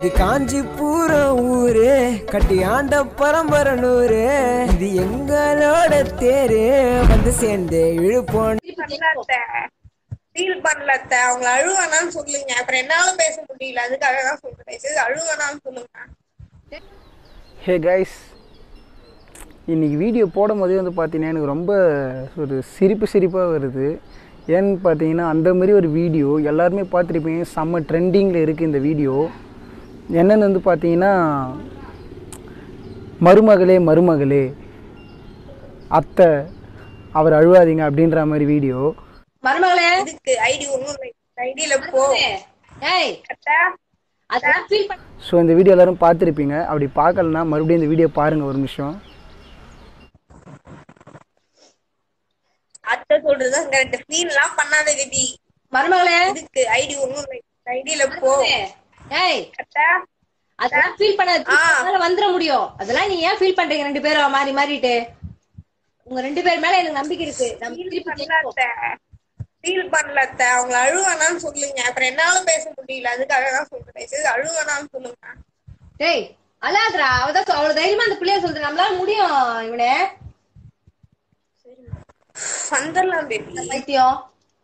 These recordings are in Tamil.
இது காஞ்சிபுரம் ஊரு கட்டி ஆண்ட பரம்பரனூரு இது எங்களோட தேரு வந்து சேர்ந்து இழுப்போம் ஃபீல் பண்ணல அத்தை அவங்கள அழுவானான்னு சொல்லுங்க அப்புறம் என்னாலும் பேச முடியல அதுக்காக தான் சொல்றேன் சரி அழுவானான்னு சொல்லுங்க ஹே கைஸ் இன்னைக்கு வீடியோ போடும் போதே வந்து பார்த்தீங்கன்னா எனக்கு ரொம்ப ஒரு சிரிப்பு சிரிப்பாக வருது ஏன்னு பார்த்தீங்கன்னா அந்த மாதிரி ஒரு வீடியோ எல்லாருமே பார்த்துருப்பீங்க செம்ம ட்ரெண்டிங்கில் இருக்குது இந்த வீடியோ என்னென்னு வந்து பார்த்தீங்கன்னா மருமகளே மருமகளே அத்தை அவர் அழுவாதீங்க அப்படின்ற மாதிரி வீடியோ மருமகளே இதுக்கு ஐடி ஒண்ணும் இல்லை ஐடியில போ ஏய் அத்தை அதெல்லாம் ஃபீல் பண்ண ஸோ இந்த வீடியோ எல்லாரும் பார்த்துருப்பீங்க அப்படி பார்க்கலனா மறுபடியும் இந்த வீடியோ பாருங்கள் ஒரு நிமிஷம் அத்தை சொல்றதுதான் கரெக்ட் ஃபீல் எல்லாம் பண்ணாத கதி மருமகளே இதுக்கு ஐடி ஒண்ணும் இல்லை ஐடியில போ ஏய் அத்தை அதெல்லாம் ஃபீல் பண்ணாத ஆ. அதனால வந்துட முடியும் அதெல்லாம் நீ ஏன் ஃபீல் பண்றீங்க ரெண்டு பேரும் மாறி மாறிட்டு உங்க ரெண்டு பேர் மேல எனக்கு நம்பிக்கை இருக்கு நம்ம ஃபீல் திருப்பி பண்ணல ஜெயிப்போம். அத்தை ஃபீல் பண்ணல அத்தை அவங்கள அழுவானான்னு சொல்லுங்க அப்புறம் என்னாலும் பேச முடியல அதுக்காக தான் சொல்றேன் சரி அழுவானான்னு சொல்லுங்க டேய் அழாதடா அவதான் சொ- அவ்வளவு தைரியமா அந்த பிள்ளைய சொல்றேன் நம்மளால முடியும் இவனே வந்துடலாம் பேபி பைத்தியம்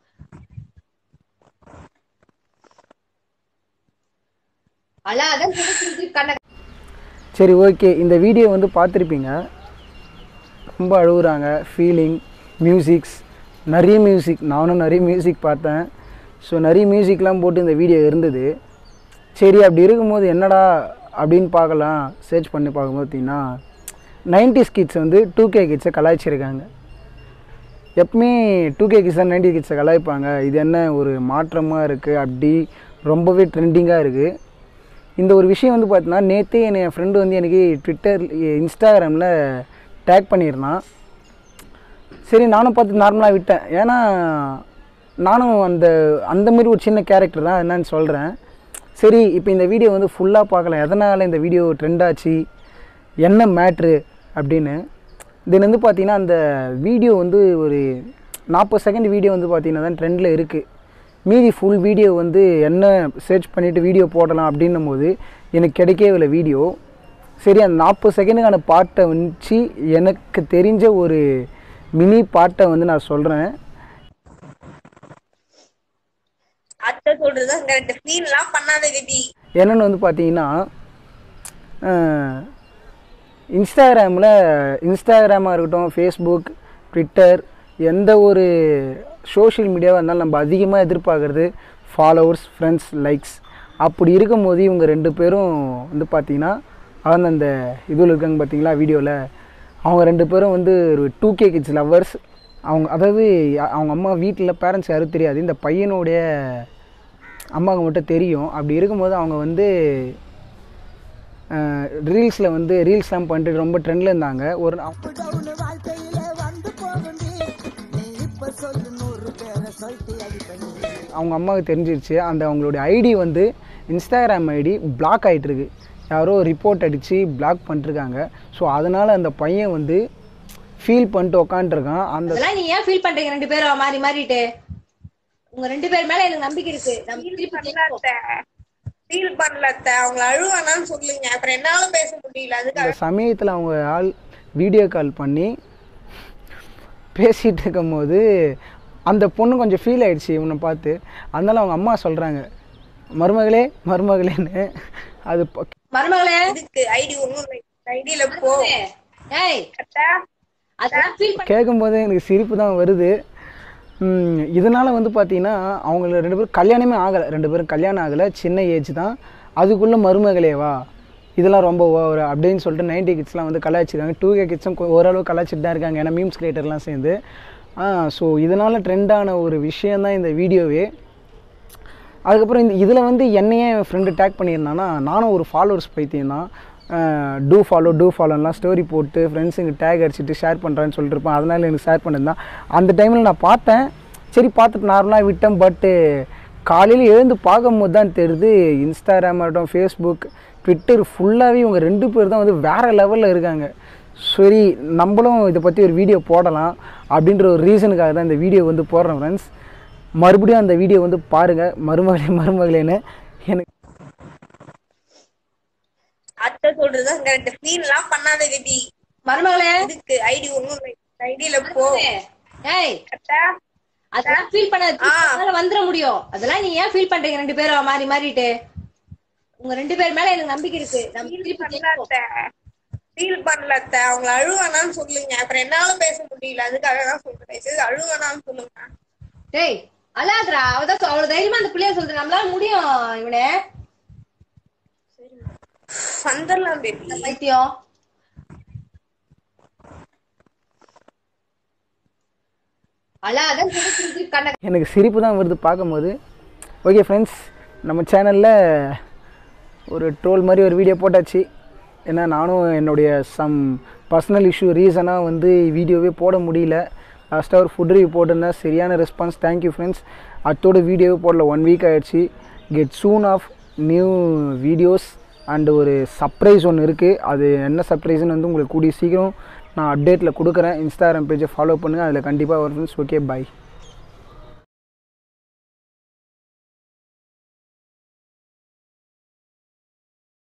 அழாத கண்ண சரி ஓகே இந்த வீடியோ வந்து பார்த்துருப்பீங்க ரொம்ப அழுகுறாங்க ஃபீலிங் மியூசிக்ஸ் நிறைய மியூசிக் நானும் நிறைய மியூசிக் பார்த்தேன் ஸோ நிறைய மியூசிக்லாம் போட்டு இந்த வீடியோ இருந்தது சரி அப்படி இருக்கும்போது என்னடா அப்படின்னு பார்க்கலாம் சர்ச் பண்ணி பார்க்கும்போது பார்த்தீங்கன்னா நைன்டிஸ் கிட்ஸ் வந்து டூ கே கிட்ஸை கலாய்ச்சிருக்காங்க எப்பவுமே டூ கே கிட்ஸ் தான் நைன்டி கிட்ஸை கலாய்ப்பாங்க இது என்ன ஒரு மாற்றமாக இருக்குது அப்படி ரொம்பவே ட்ரெண்டிங்காக இருக்குது இந்த ஒரு விஷயம் வந்து பார்த்தீங்கன்னா நேற்றே என்னை என் ஃப்ரெண்டு வந்து எனக்கு ட்விட்டர் இன்ஸ்டாகிராமில் டேக் பண்ணியிருந்தான் சரி நானும் பார்த்து நார்மலாக விட்டேன் ஏன்னா நானும் அந்த அந்த மாதிரி ஒரு சின்ன கேரக்டர் தான் என்னன்னு சொல்கிறேன் சரி இப்போ இந்த வீடியோ வந்து ஃபுல்லாக பார்க்கலாம் எதனால் இந்த வீடியோ ட்ரெண்ட் ஆச்சு என்ன மேட்ரு அப்படின்னு தென் வந்து பார்த்தீங்கன்னா அந்த வீடியோ வந்து ஒரு நாற்பது செகண்ட் வீடியோ வந்து பார்த்தீங்கன்னா தான் ட்ரெண்டில் இருக்குது மீதி ஃபுல் வீடியோ வந்து என்ன சர்ச் பண்ணிவிட்டு வீடியோ போடலாம் அப்படின்னும் போது எனக்கு கிடைக்கவே இல்லை வீடியோ சரி அந்த நாற்பது செகண்டுக்கான பாட்டை வச்சு எனக்கு தெரிஞ்ச ஒரு மினி பாட்டை வந்து நான் சொல்கிறேன் அத்தை சொல்றதுதான் கரெக்ட் ஃபீல் எல்லாம் பண்ணாத கதி என்னென்னு வந்து பார்த்தீங்கன்னா இன்ஸ்டாகிராமில் இன்ஸ்டாகிராமாக இருக்கட்டும் ஃபேஸ்புக் ட்விட்டர் எந்த ஒரு சோஷியல் மீடியாவாக இருந்தாலும் நம்ம அதிகமாக எதிர்பார்க்குறது ஃபாலோவர்ஸ் ஃப்ரெண்ட்ஸ் லைக்ஸ் அப்படி இருக்கும்போது இவங்க ரெண்டு பேரும் வந்து பார்த்தீங்கன்னா அவங்க அந்த இதில் இருக்காங்க பார்த்தீங்களா வீடியோவில் அவங்க ரெண்டு பேரும் வந்து ஒரு டூ கே கிட்ஸ் லவ்வர்ஸ் அவங்க அதாவது அவங்க அம்மா வீட்டில் பேரண்ட்ஸ் யாரும் தெரியாது இந்த பையனுடைய அம்மாவுக்கு மட்டும் தெரியும் அப்படி இருக்கும்போது அவங்க வந்து ரீல்ஸில் வந்து ரீல்ஸ்லாம் பண்ணிட்டு ரொம்ப ட்ரெண்டில் இருந்தாங்க ஒரு நா- டவுன் வாழ்க்கையில வந்து போகுண்டி நீ இப்ப சொல்லு நூறு பேரை சொல்லிட்டு அடிப்பணி அவங்க அம்மாவுக்கு தெரிஞ்சிருச்சு அந்த அவங்களுடைய ஐடி வந்து இன்ஸ்டாகிராம் ஐடி பிளாக் ஆகிட்டு இருக்கு யாரோ ரிப்போர்ட் அடித்து பிளாக் பண்ணிருக்காங்க ஸோ அதனால் அந்த பையன் வந்து ஃபீல் பண்ணிட்டு உக்காண்ட்ருக்கான் அந்த அதெல்லாம் நீ ஏன் ஃபீல் பண்றீங்க ரெண்டு பேரும் மாறி மாறிட்டு உங்க ரெண்டு பேர் மேல எனக்கு நம்பிக்கை இருக்கு நம்ம திருப்பி பண்ணல ஜெயிப்போம். அத்தை ஃபீல் பண்ணல அத்தை அவங்கள அழுவானான்னு சொல்லுங்க அப்புறம் என்னாலும் பேச முடியல அதுக்காக அந்த சமயத்தில் அவங்க ஆள் வீடியோ கால் பண்ணி பேசிகிட்டு இருக்கும்போது அந்த பொண்ணு கொஞ்சம் ஃபீல் ஆயிடுச்சு இவனை பார்த்து அதனால அவங்க அம்மா சொல்கிறாங்க மருமகளே மருமகளேன்னு அது ப- மருமகளே இதுக்கு ஐடி ஒண்ணும் இல்லை ஐடியில போ ஏய் அத்தை அதெல்லாம் ஃபீல் பண்ண கேட்கும்போது எனக்கு சிரிப்பு தான் வருது ம், இதனால வந்து பார்த்தீங்கன்னா அவங்கள ரெண்டு பேரும் கல்யாணமே ஆகலை ரெண்டு பேரும் கல்யாணம் ஆகலை சின்ன ஏஜ் தான் அதுக்குள்ளே மருமகளேவா இதெல்லாம் ரொம்ப ஓவர் அப்படின்னு சொல்லிட்டு நைன்டி கிட்ஸ்லாம் வந்து கலாய்ச்சிருக்காங்க டூ கே கிட்ஸும் ஓரளவு கலாய்ச்சிட்டு தான் இருக்காங்க ஏன்னா மீம்ஸ் கிரியேட்டர்லாம் சேர்ந்து ஸோ இதனால் ட்ரெண்டான ஒரு விஷயந்தான் இந்த வீடியோவே அதுக்கப்புறம் இந்த இதில் வந்து என்னையே என் ஃப்ரெண்டு டேக் பண்ணியிருந்தான்னா நானும் ஒரு ஃபாலோவர்ஸ் பைத்தியம் தான் டூ ஃபாலோ டூ ஃபாலோலாம் ஸ்டோரி போட்டு ஃப்ரெண்ட்ஸுங்க டேக் அடிச்சுட்டு ஷேர் பண்ணுறேன்னு சொல்லிட்டு இருப்பேன் அதனால் எனக்கு ஷேர் பண்ணியிருந்தான் அந்த டைமில் நான் பார்த்தேன் சரி பார்த்துட்டு நார்மலாக விட்டேன் பட்டு காலையில் எழுந்து பார்க்கும்போது தான் தெரியுது இன்ஸ்டாகிராம் ஆகட்டும் ஃபேஸ்புக் ட்விட்டர் ஃபுல்லாகவே இவங்க ரெண்டு பேர் தான் வந்து வேறு லெவலில் இருக்காங்க சரி நம்மளும் இதை பற்றி ஒரு வீடியோ போடலாம் அப்படின்ற ஒரு ரீசனுக்காக தான் இந்த வீடியோ வந்து போடுறேன் ஃப்ரெண்ட்ஸ் மறுபடியும் அந்த வீடியோ வந்து பாருங்கள் மருமகளே மருமகளேன்னு எனக்கு சொல்றதுதான் கரெக்ட் ஃபீல் எல்லாம் பண்ணாத கதி மருமகளே இதுக்கு ஐடி ஒண்ணும் ஐடியில போ ஏய் கரெக்டா அதெல்லாம் ஃபீல் பண்ண ஆ. அதனால வந்துட முடியும் அதெல்லாம் நீ ஏன் ஃபீல் பண்றீங்க ரெண்டு பேரும் மாறி மாறிட்டு உங்க ரெண்டு பேர் மேல எனக்கு நம்பிக்கை இருக்கு நம்ம திருப்பி ஜெயிப்போம். ஃபீல் பண்ணல அத்தை அவங்கள அழுவானான்னு சொல்லுங்க அப்புறம் என்னாலும் பேச முடியல அதுக்காக தான் சொல்றேன் சரி அழுவானான்னு சொல்லுங்க டேய் அழாதரா அவதான் சொ- அவ்வளவு தைரியமா அந்த பிள்ளைய சொல்றது நம்மளால முடியும் இவனே வந்துடலாம் பேபி பைத்தியம் அழாதான் கண்ண எனக்கு சிரிப்பு தான் வருது பார்க்கும்போது ஓகே ஃப்ரெண்ட்ஸ் நம்ம சேனலில் ஒரு ட்ரோல் மாதிரி ஒரு வீடியோ போட்டாச்சு ஏன்னா நானும் என்னுடைய சம் பர்சனல் இஷ்யூ ரீசனாக வந்து வீடியோவே போட முடியல லாஸ்ட்டாக ஒரு ஃபுட் ரிவ்யூ போட்டிருந்தேன் சரியான ரெஸ்பான்ஸ் தேங்க்யூ ஃப்ரெண்ட்ஸ் அத்தோட வீடியோவே போடல ஒன் வீக் ஆயிடுச்சு get soon of new videos and ஒரு சர்ப்ரைஸ் ஒன்று இருக்குது அது என்ன சர்ப்ரைஸ்னு வந்து உங்களுக்கு கூடிய சீக்கிரம் நான் அப்டேட்டில் கொடுக்குறேன் இன்ஸ்டாகிராம் பேஜை ஃபாலோ பண்ணுங்கள் அதில் கண்டிப்பாக வரும் ஃப்ரெண்ட்ஸ் ஓகே பை